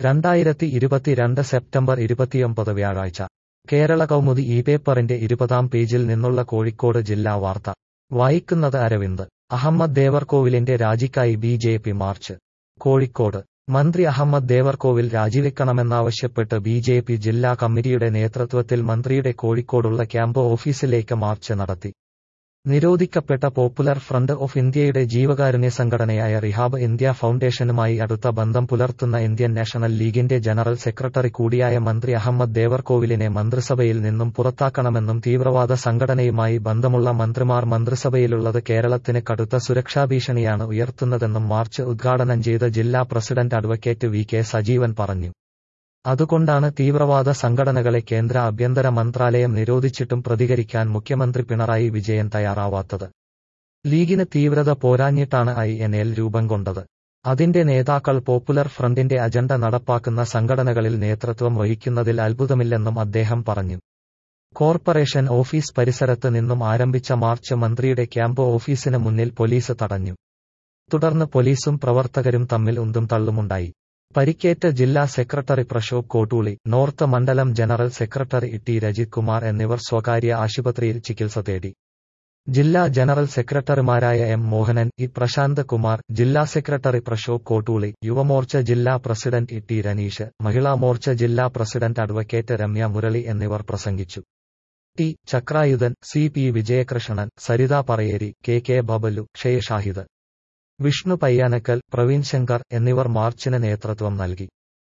രണ്ടായിരത്തി ഇരുപത്തിരണ്ട് സെപ്റ്റംബർ ഇരുപത്തിയൊമ്പത് വ്യാഴാഴ്ച കേരള കൗമുദി ഈ പേപ്പറിന്റെ ഇരുപതാം പേജിൽ നിന്നുള്ള കോഴിക്കോട് ജില്ലാ വാർത്ത വായിക്കുന്നത് അരവിന്ദ് അഹമ്മദ് ദേവർകോവിലിന്റെ രാജിക്കായി B J P march Kozhikode മന്ത്രി അഹമ്മദ് ദേവർകോവിൽ രാജിവെക്കണമെന്നാവശ്യപ്പെട്ട് ബി ജെ പി ജില്ലാ കമ്മിറ്റിയുടെ നേതൃത്വത്തിൽ മന്ത്രിയുടെ കോഴിക്കോടുള്ള ക്യാമ്പ് ഓഫീസിലേക്ക് മാർച്ച് നടത്തി നിരോധിക്കപ്പെട്ട പോപ്പുലർ ഫ്രണ്ട് ഓഫ് ഇന്ത്യയുടെ ജീവകാരുണ്യ സംഘടനയായ റിഹാബ് ഇന്ത്യ ഫൗണ്ടേഷനുമായി അടുത്ത ബന്ധം പുലർത്തുന്ന ഇന്ത്യൻ നാഷണൽ ലീഗിന്റെ ജനറൽ സെക്രട്ടറി കൂടിയായ മന്ത്രി അഹമ്മദ് ദേവർകോവിലിനെ മന്ത്രിസഭയിൽ നിന്നും പുറത്താക്കണമെന്നും തീവ്രവാദ സംഘടനയുമായി ബന്ധമുള്ള മന്ത്രിമാർ മന്ത്രിസഭയിലുള്ളത് കേരളത്തിന് കടുത്ത സുരക്ഷാ ഭീഷണിയാണ് ഉയർത്തുന്നതെന്നും മാർച്ച് ഉദ്ഘാടനം ചെയ്ത ജില്ലാ president advocate V K Sajeevan പറഞ്ഞു അതുകൊണ്ടാണ് തീവ്രവാദ സംഘടനകളെ കേന്ദ്ര ആഭ്യന്തര മന്ത്രാലയം നിരോധിച്ചിട്ടും പ്രതികരിക്കാൻ മുഖ്യമന്ത്രി പിണറായി വിജയൻ തയ്യാറാവാത്തത് ലീഗിന് തീവ്രത പോരാഞ്ഞിട്ടാണ് ഐ എൻ എൽ രൂപം കൊണ്ടത് അതിന്റെ നേതാക്കൾ പോപ്പുലർ ഫ്രണ്ടിന്റെ അജണ്ട നടപ്പാക്കുന്ന സംഘടനകളിൽ നേതൃത്വം വഹിക്കുന്നതിൽ അത്ഭുതമില്ലെന്നും അദ്ദേഹം പറഞ്ഞു കോർപ്പറേഷൻ ഓഫീസ് പരിസരത്ത് നിന്നും ആരംഭിച്ച മാർച്ച് മന്ത്രിയുടെ ക്യാമ്പ് ഓഫീസിന് മുന്നിൽ പോലീസ് തടഞ്ഞു തുടർന്ന് പോലീസും പ്രവർത്തകരും തമ്മിൽ ഉന്തും തള്ളുമുണ്ടായി പരിക്കേറ്റ ജില്ലാ സെക്രട്ടറി പ്രശോഭ് കോട്ടൂളി നോർത്ത് മണ്ഡലം general secretary T Rajith Kumar എന്നിവർ സ്വകാര്യ ആശുപത്രിയിൽ ചികിത്സ തേടി ജില്ലാ ജനറൽ സെക്രട്ടറിമാരായ എം മോഹനൻ ഇ പ്രശാന്ത് കുമാർ ജില്ലാ സെക്രട്ടറി പ്രശോഭ് കോട്ടൂളി യുവമോർച്ച ജില്ലാ പ്രസിഡന്റ് ടി രനീഷ് മഹിളാ മോർച്ച ജില്ലാ പ്രസിഡന്റ് അഡ്വക്കേറ്റ് രമ്യ മുരളി എന്നിവർ പ്രസംഗിച്ചു T Chakrayudhan C P Vijayakrishnan Saritha Parayeri K K Bablu ഷെയ് ഷാഹിദ് വിഷ്ണു പയ്യാനക്കൽ പ്രവീൺ ശങ്കർ എന്നിവർ മാർച്ചിന് നേതൃത്വം നൽകി